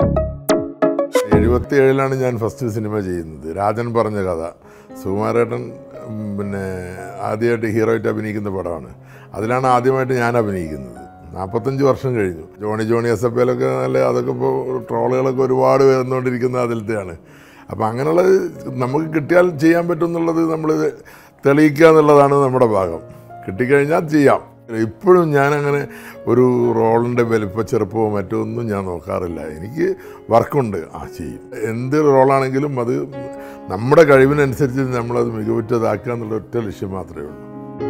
എഴുപത്തി ഏഴിലാണ് ഞാൻ ഫസ്റ്റ് സിനിമ ചെയ്യുന്നത് രാജൻ പറഞ്ഞ കഥ സുകുമാരേട്ടൻ ഉം, പിന്നെ ആദ്യമായിട്ട് ഹീറോ ആയിട്ട് അഭിനയിക്കുന്ന പടമാണ് അതിലാണ് ആദ്യമായിട്ട് ഞാൻ അഭിനയിക്കുന്നത് നാൽപ്പത്തഞ്ച് വർഷം കഴിഞ്ഞു ജോണി ജോണി എസ് എഫ് എല്ലൊക്കെ നല്ല അതൊക്കെ ഇപ്പോൾ ട്രോളുകളൊക്കെ ഒരുപാട് വരുന്നുകൊണ്ടിരിക്കുന്ന അതിലത്തെയാണ് അപ്പം അങ്ങനെയുള്ളത് നമുക്ക് കിട്ടിയാൽ ചെയ്യാൻ പറ്റും എന്നുള്ളത് നമ്മൾ തെളിയിക്കുക എന്നുള്ളതാണ് നമ്മുടെ ഭാഗം കിട്ടിക്കഴിഞ്ഞാൽ ചെയ്യാം ഇപ്പോഴും ഞാനങ്ങനെ ഒരു റോളിൻ്റെ വലിപ്പ ചെറുപ്പമോ മറ്റോ ഒന്നും ഞാൻ നോക്കാറില്ല എനിക്ക് വർക്കുണ്ട് ആ ചെയ്യും എന്ത് റോളാണെങ്കിലും അത് നമ്മുടെ കഴിവിനനുസരിച്ച് നമ്മളത് മികവുറ്റതാക്കുക എന്നുള്ള ഒറ്റ ലക്ഷ്യം മാത്രമേ ഉള്ളൂ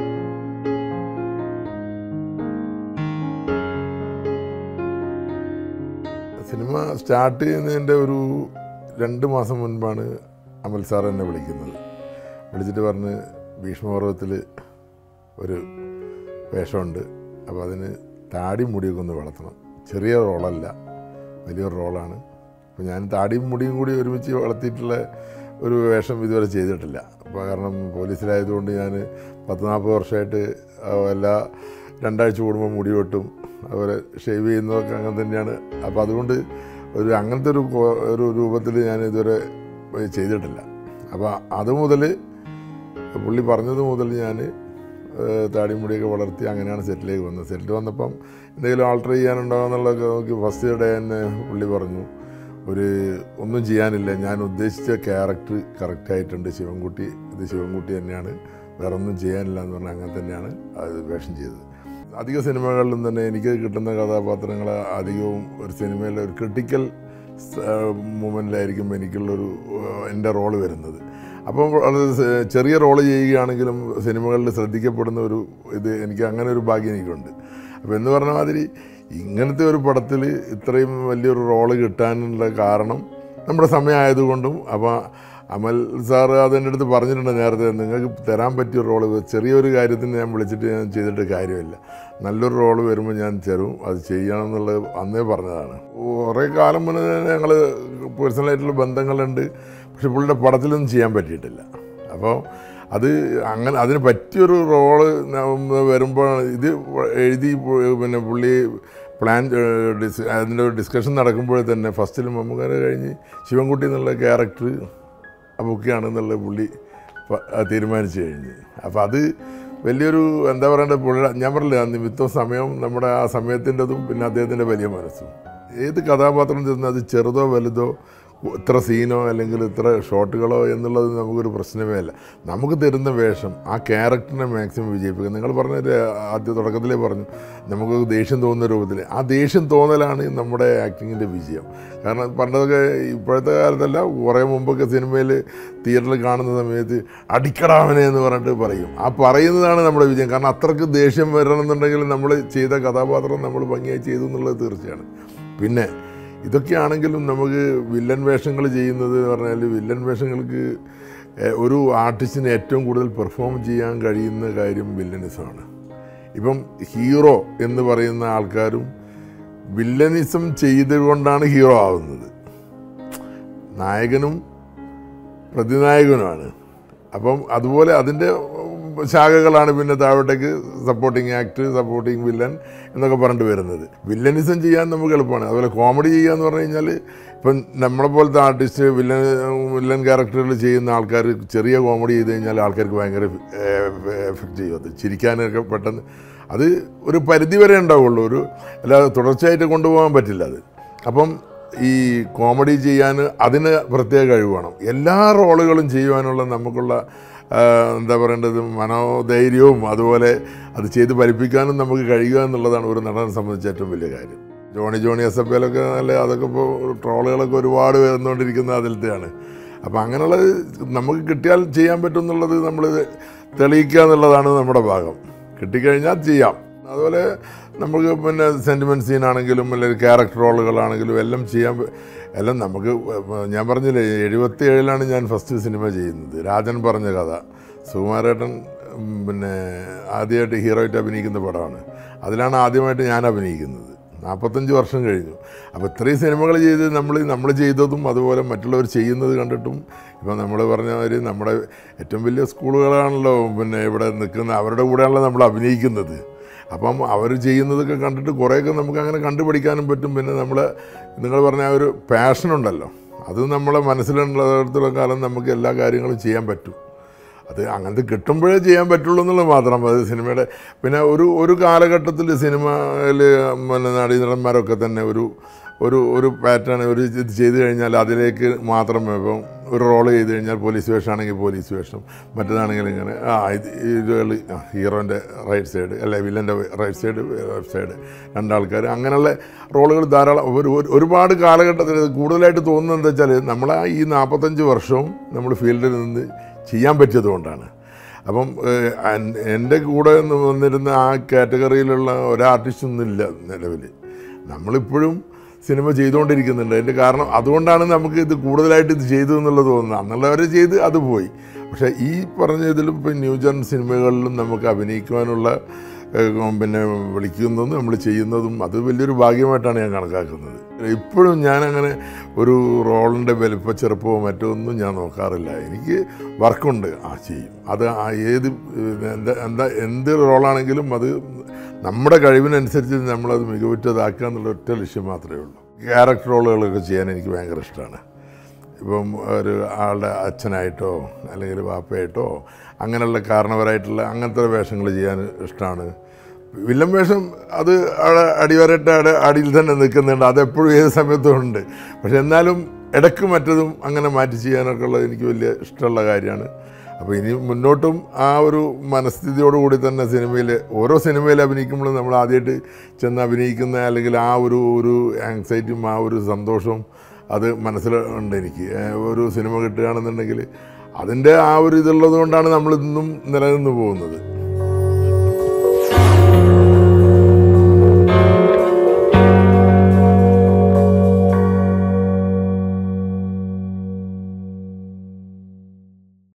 സിനിമ സ്റ്റാർട്ട് ചെയ്യുന്നതിൻ്റെ ഒരു രണ്ട് മാസം മുൻപാണ് അമൽ സാർ എന്നെ വിളിക്കുന്നത് വിളിച്ചിട്ട് പറഞ്ഞ് ഭീഷ്മപർവത്തിൽ ഒരു വേഷമുണ്ട് അപ്പോൾ അതിന് താടി മുടിയൊക്കെ ഒന്ന് വളർത്തണം ചെറിയ റോളല്ല വലിയൊരു റോളാണ് അപ്പോൾ ഞാൻ താടിയും മുടിയും കൂടി ഒരുമിച്ച് വളർത്തിയിട്ടുള്ള ഒരു വേഷം ഇതുവരെ ചെയ്തിട്ടില്ല അപ്പോൾ കാരണം പോലീസിലായതുകൊണ്ട് ഞാൻ പത്ത് നാൽപ്പത് വർഷമായിട്ട് ആ, എല്ലാ രണ്ടാഴ്ച കൂടുമ്പോൾ മുടി വെട്ടും അതുപോലെ ഷേവ് ചെയ്യുന്നതൊക്കെ അങ്ങനെ തന്നെയാണ് അപ്പോൾ അതുകൊണ്ട് ഒരു അങ്ങനത്തെ ഒരു കോ- ഒരു രൂപത്തിൽ ഞാൻ ഇതുവരെ ചെയ്തിട്ടില്ല അപ്പോൾ അത് മുതൽ പുള്ളി പറഞ്ഞത് മുതൽ ഞാൻ താടി മുടിയൊക്കെ വളർത്തി അങ്ങനെയാണ് സെറ്റിലേക്ക് വന്നത് സെറ്റിൽ വന്നപ്പം എന്തെങ്കിലും ആൾട്ടർ ചെയ്യാനുണ്ടോ എന്നുള്ളതൊക്കെ നോക്കി ഫസ്റ്റ് ഡേ തന്നെ പുള്ളി പറഞ്ഞു ഒരു ഒന്നും ചെയ്യാനില്ല ഞാൻ ഉദ്ദേശിച്ച ക്യാരക്ടർ കറക്റ്റായിട്ടുണ്ട് ശിവൻകുട്ടി ഇത് ശിവൻകുട്ടി തന്നെയാണ് വേറെ ഒന്നും ചെയ്യാനില്ല എന്ന് പറഞ്ഞാൽ അങ്ങനെ തന്നെയാണ് അത് വേഷം ചെയ്തത് അധിക സിനിമകളിലും തന്നെ എനിക്ക് കിട്ടുന്ന കഥാപാത്രങ്ങൾ അധികവും ഒരു സിനിമയിലെ ഒരു ക്രിട്ടിക്കൽ മൂമെൻറ്റിലായിരിക്കും എനിക്കുള്ളൊരു ഏഹ്, എൻ്റെ റോള് വരുന്നത് അപ്പം അത് സ- ചെറിയ റോള് ചെയ്യുകയാണെങ്കിലും സിനിമകളിൽ ശ്രദ്ധിക്കപ്പെടുന്ന ഒരു ഇത് എനിക്ക് അങ്ങനെ ഒരു ഭാഗ്യം എനിക്കുണ്ട് അപ്പോൾ എന്ന് പറഞ്ഞ മാതിരി ഇങ്ങനത്തെ ഒരു പടത്തിൽ ഇത്രയും വലിയൊരു റോള് കിട്ടാനുള്ള കാരണം നമ്മുടെ സമയമായതുകൊണ്ടും അപ്പോൾ അമൽ സാറ് അതെൻ്റെ അടുത്ത് പറഞ്ഞിട്ടുണ്ട് നേരത്തെ നിങ്ങൾക്ക് തരാൻ പറ്റിയ റോള് ചെറിയൊരു കാര്യത്തിന് ഞാൻ വിളിച്ചിട്ട് ഞാൻ ചെയ്തിട്ട് കാര്യമില്ല നല്ലൊരു റോള് വരുമ്പോൾ ഞാൻ തരും അത് ചെയ്യണം എന്നുള്ളത് അന്നേ പറഞ്ഞതാണ് കുറേ കാലം മുന്നേ ഞങ്ങൾ പേഴ്സണലായിട്ടുള്ള ബന്ധങ്ങളുണ്ട് പക്ഷെ പുള്ളിയുടെ പടത്തിലൊന്നും ചെയ്യാൻ പറ്റിയിട്ടില്ല അപ്പോൾ അത് അങ്ങനെ അതിന് പറ്റിയൊരു റോള് വരുമ്പോൾ ഇത് എഴുതി പു- പിന്നെ പുള്ളി പ്ലാൻ ഏഹ്, ഡിസ് അതിൻ്റെ ഒരു ഡിസ്കഷൻ നടക്കുമ്പോൾ തന്നെ ഫസ്റ്റിൽ മമ്മൂക്കാരെ കഴിഞ്ഞ് ശിവൻകുട്ടി എന്നുള്ള ക്യാരക്ടർ ബുക്കാണെന്നുള്ള പുള്ളി പ- ആ തീരുമാനിച്ചു കഴിഞ്ഞ് അപ്പോൾ അത് വലിയൊരു എന്താ പറയണ്ടത് പുള്ളി ഞാൻ പറഞ്ഞില്ല ആ നിമിത്തവും സമയവും നമ്മുടെ ആ സമയത്തിൻ്റെതും പിന്നെ അദ്ദേഹത്തിൻ്റെ വലിയ മനസ്സും ഏത് കഥാപാത്രം ചെന്ന് അത് ചെറുതോ വലുതോ ഇത്ര സീനോ അല്ലെങ്കിൽ ഇത്ര ഷോട്ടുകളോ എന്നുള്ളത് നമുക്കൊരു പ്രശ്നമേ അല്ല നമുക്ക് തരുന്ന വേഷം ആ ക്യാരക്ടറിനെ മാക്സിമം വിജയിപ്പിക്കുക നിങ്ങൾ പറഞ്ഞ ആദ്യ തുടക്കത്തിലേ പറഞ്ഞു നമുക്ക് ദേഷ്യം തോന്നുന്ന രൂപത്തിൽ ആ ദേഷ്യം തോന്നലാണ് നമ്മുടെ ആക്ടിങ്ങിൻ്റെ വിജയം കാരണം പണ്ടൊക്കെ ഇപ്പോഴത്തെ കാലത്തല്ല കുറേ മുമ്പൊക്കെ സിനിമയിൽ തിയേറ്ററിൽ കാണുന്ന സമയത്ത് അടിക്കടാവനെ എന്ന് പറഞ്ഞിട്ട് പറയും ആ പറയുന്നതാണ് നമ്മുടെ വിജയം കാരണം അത്രയ്ക്ക് ദേഷ്യം വരണമെന്നുണ്ടെങ്കിൽ നമ്മൾ ചെയ്ത കഥാപാത്രം നമ്മൾ ഭംഗിയായി ചെയ്തു എന്നുള്ളത് തീർച്ചയാണ് പിന്നെ ഇതൊക്കെയാണെങ്കിലും നമുക്ക് വില്ലൻ വേഷങ്ങൾ ചെയ്യുന്നത് എന്ന് പറഞ്ഞാൽ വില്ലൻ വേഷങ്ങൾക്ക് ഏഹ്, ഒരു ആർട്ടിസ്റ്റിന് ഏറ്റവും കൂടുതൽ പെർഫോം ചെയ്യാൻ കഴിയുന്ന കാര്യം വില്ലനിസമാണ് ഇപ്പം ഹീറോ എന്ന് പറയുന്ന ആൾക്കാരും വില്ലനിസം ചെയ്തുകൊണ്ടാണ് ഹീറോ ആവുന്നത് നായകനും പ്രതിനായകനുമാണ് അപ്പം അതുപോലെ അതിൻ്റെ ശാഖകളാണ് പിന്നെ താഴോട്ടേക്ക് സപ്പോർട്ടിങ് ആക്ട് സപ്പോർട്ടിങ് വില്ലൻ എന്നൊക്കെ പറഞ്ഞിട്ട് വരുന്നത് വില്ലനിസം ചെയ്യാൻ നമുക്ക് എളുപ്പമാണ് അതുപോലെ കോമഡി ചെയ്യുക എന്ന് പറഞ്ഞു കഴിഞ്ഞാൽ ഇപ്പം നമ്മളെ പോലത്തെ ആർട്ടിസ്റ്റ് വില്ലൻ വില്ലൻ ക്യാരക്ടറുകൾ ചെയ്യുന്ന ആൾക്കാർ ചെറിയ കോമഡി ചെയ്ത് കഴിഞ്ഞാൽ ആൾക്കാർക്ക് ഭയങ്കര എഫക്റ്റ് ചെയ്യും അത് ചിരിക്കാനൊക്കെ പെട്ടെന്ന് അത് ഒരു പരിധി വരെ ഉണ്ടാവുള്ളൂ ഒരു അല്ലാതെ തുടർച്ചയായിട്ട് കൊണ്ടുപോകാൻ പറ്റില്ല അത് അപ്പം ഈ കോമഡി ചെയ്യാൻ അതിന് പ്രത്യേക കഴിവ് വേണം എല്ലാ റോളുകളും ചെയ്യുവാനുള്ള നമുക്കുള്ള ആ, എന്താ പറയേണ്ടത് മനോധൈര്യവും അതുപോലെ അത് ചെയ്ത് ഫലിപ്പിക്കാനും നമുക്ക് കഴിയുക എന്നുള്ളതാണ് ഒരു നടനെ സംബന്ധിച്ച് ഏറ്റവും വലിയ കാര്യം ജോണി ജോണി എസ് എഫ് എല്ലൊക്കെ നല്ല അതൊക്കെ ഇപ്പോൾ ട്രോളുകളൊക്കെ ഒരുപാട് വരുന്നുകൊണ്ടിരിക്കുന്ന അതിലത്തെയാണ് അപ്പോൾ അങ്ങനെയുള്ളത് നമുക്ക് കിട്ടിയാൽ ചെയ്യാൻ പറ്റും എന്നുള്ളത് നമ്മൾ തെളിയിക്കുക എന്നുള്ളതാണ് നമ്മുടെ ഭാഗം കിട്ടിക്കഴിഞ്ഞാൽ ചെയ്യാം അതുപോലെ നമുക്ക് പിന്നെ സെൻറ്റിമെൻറ്റ് സീനാണെങ്കിലും അല്ലെങ്കിൽ ക്യാരക്ടർ റോളുകളാണെങ്കിലും എല്ലാം ചെയ്യാൻ പ- എല്ലാം നമുക്ക് ഞാൻ പറഞ്ഞില്ലേ എഴുപത്തി ഏഴിലാണ് ഞാൻ ഫസ്റ്റ് സിനിമ ചെയ്യുന്നത് രാജൻ പറഞ്ഞ കഥ സുകുമാരേട്ടൻ ഉം, പിന്നെ ആദ്യമായിട്ട് ഹീറോ ആയിട്ട് അഭിനയിക്കുന്ന പടമാണ് അതിലാണ് ആദ്യമായിട്ട് ഞാൻ അഭിനയിക്കുന്നത് നാൽപ്പത്തഞ്ച് വർഷം കഴിഞ്ഞു അപ്പോൾ ഇത്രയും സിനിമകൾ ചെയ്ത് നമ്മൾ നമ്മൾ ചെയ്തതും അതുപോലെ മറ്റുള്ളവർ ചെയ്യുന്നത് കണ്ടിട്ടും ഇപ്പം നമ്മൾ പറഞ്ഞ മാതിരി നമ്മുടെ ഏറ്റവും വലിയ സ്കൂളുകളാണല്ലോ പിന്നെ ഇവിടെ നിൽക്കുന്ന അവരുടെ കൂടെയാണല്ലോ നമ്മൾ അഭിനയിക്കുന്നത് അപ്പം അവർ ചെയ്യുന്നതൊക്കെ കണ്ടിട്ട് കുറേയൊക്കെ നമുക്ക് അങ്ങനെ കണ്ടുപിടിക്കാനും പറ്റും പിന്നെ നമ്മൾ നിങ്ങൾ പറഞ്ഞ ആ ഒരു പാഷനുണ്ടല്ലോ അത് നമ്മളെ മനസ്സിലുള്ളിടത്തോളം കാലം നമുക്ക് എല്ലാ കാര്യങ്ങളും ചെയ്യാൻ പറ്റും അത് അങ്ങനത്തെ കിട്ടുമ്പോഴേ ചെയ്യാൻ പറ്റുള്ളൂ എന്നുള്ളത് മാത്രം അത് സിനിമയുടെ പിന്നെ ഒരു ഒരു കാലഘട്ടത്തിൽ സിനിമയിൽ പിന്നെ നടീനടന്മാരൊക്കെ തന്നെ ഒരു ഒരു ഒരു പാറ്റേൺ ഒരു ഇത് ചെയ്ത് കഴിഞ്ഞാൽ അതിലേക്ക് മാത്രം ഇപ്പം ഒരു റോൾ ചെയ്ത് കഴിഞ്ഞാൽ പോലീസ് വേഷമാണെങ്കിൽ പോലീസ് വേഷം മറ്റേതാണെങ്കിൽ ഇങ്ങനെ ആ ഇത് ഇതുകൾ ഹീറോൻ്റെ റൈറ്റ് സൈഡ് അല്ലെ വില്ലൻ്റെ റൈറ്റ് സൈഡ് ലെഫ്റ്റ് സൈഡ് രണ്ടാൾക്കാർ അങ്ങനെയുള്ള റോളുകൾ ധാരാളം ഒരു ഒരു- ഒരുപാട് കാലഘട്ടത്തിൽ കൂടുതലായിട്ട് തോന്നുന്നത് എന്താ വെച്ചാൽ നമ്മളെ ഈ നാൽപ്പത്തഞ്ച് വർഷവും നമ്മൾ ഫീൽഡിൽ നിന്ന് ചെയ്യാൻ പറ്റിയത് കൊണ്ടാണ് അപ്പം ഏഹ്, അൻ- എൻ്റെ കൂടെ നിന്ന് വന്നിരുന്ന ആ കാറ്റഗറിയിലുള്ള ഒരാർട്ടിസ്റ്റൊന്നും ഇല്ല നിലവിൽ നമ്മളിപ്പോഴും സിനിമ ചെയ്തുകൊണ്ടിരിക്കുന്നുണ്ട് അതിൻ്റെ കാരണം അതുകൊണ്ടാണ് നമുക്ക് ഇത് കൂടുതലായിട്ട് ഇത് ചെയ്തു എന്നുള്ളത് തോന്നുന്നത് അന്നുള്ളവർ ചെയ്ത് അത് പോയി പക്ഷേ ഈ പറഞ്ഞ ഇതിലും ഇപ്പം ന്യൂജൻ സിനിമകളിലും നമുക്ക് അഭിനയിക്കുവാനുള്ള ഏഹ്, പിന്നെ വിളിക്കുന്നതും നമ്മൾ ചെയ്യുന്നതും അത് വലിയൊരു ഭാഗ്യമായിട്ടാണ് ഞാൻ കണക്കാക്കുന്നത് ഇപ്പോഴും ഞാനങ്ങനെ ഒരു റോളിൻ്റെ വലിപ്പ ചെറുപ്പമോ മറ്റോ ഒന്നും ഞാൻ നോക്കാറില്ല എനിക്ക് വർക്കുണ്ട് ആ ചെയ്യും അത് ആ ഏത് ഏഹ്, എന്താ എന്താ എന്ത് റോളാണെങ്കിലും അത് നമ്മുടെ കഴിവിനനുസരിച്ച് നമ്മളത് മികവുറ്റതാക്കുക എന്നുള്ള ഒറ്റ ലക്ഷ്യം മാത്രമേ ഉള്ളൂ ക്യാരക്ടർ റോളുകളൊക്കെ ചെയ്യാൻ എനിക്ക് ഭയങ്കര ഇഷ്ടമാണ് ഇപ്പം ഒരു ആളുടെ അച്ഛനായിട്ടോ അല്ലെങ്കിൽ വാപ്പയായിട്ടോ അങ്ങനെയുള്ള കാരണവരായിട്ടുള്ള അങ്ങനത്തെ വേഷങ്ങൾ ചെയ്യാൻ ഇഷ്ടമാണ് വില്ലൻ വേഷം അത് അവിടെ അടിവരട്ട് അവിടെ അടിയിൽ തന്നെ നിൽക്കുന്നുണ്ട് അതെപ്പോഴും ഏത് സമയത്തും ഉണ്ട് പക്ഷെ എന്നാലും ഇടയ്ക്ക് മറ്റതും അങ്ങനെ മാറ്റി ചെയ്യാനൊക്കെ ഉള്ളത് എനിക്ക് വലിയ ഇഷ്ടമുള്ള കാര്യമാണ് അപ്പോൾ ഇനി മുന്നോട്ടും ആ ഒരു മനസ്ഥിതിയോടുകൂടി തന്നെ സിനിമയിൽ ഓരോ സിനിമയിൽ അഭിനയിക്കുമ്പോഴും നമ്മൾ ആദ്യമായിട്ട് ചെന്ന് അഭിനയിക്കുന്ന അല്ലെങ്കിൽ ആ ഒരു ഒരു ആങ്സൈറ്റിയും ആ ഒരു സന്തോഷവും അത് മനസ്സിലുണ്ട് എനിക്ക് ഏഹ് ഒരു സിനിമ കിട്ടുകയാണെന്നുണ്ടെങ്കിൽ അതിൻ്റെ ആ ഒരു ഇതുള്ളത് കൊണ്ടാണ് നമ്മൾ ഇന്നും നിലനിന്ന് പോകുന്നത്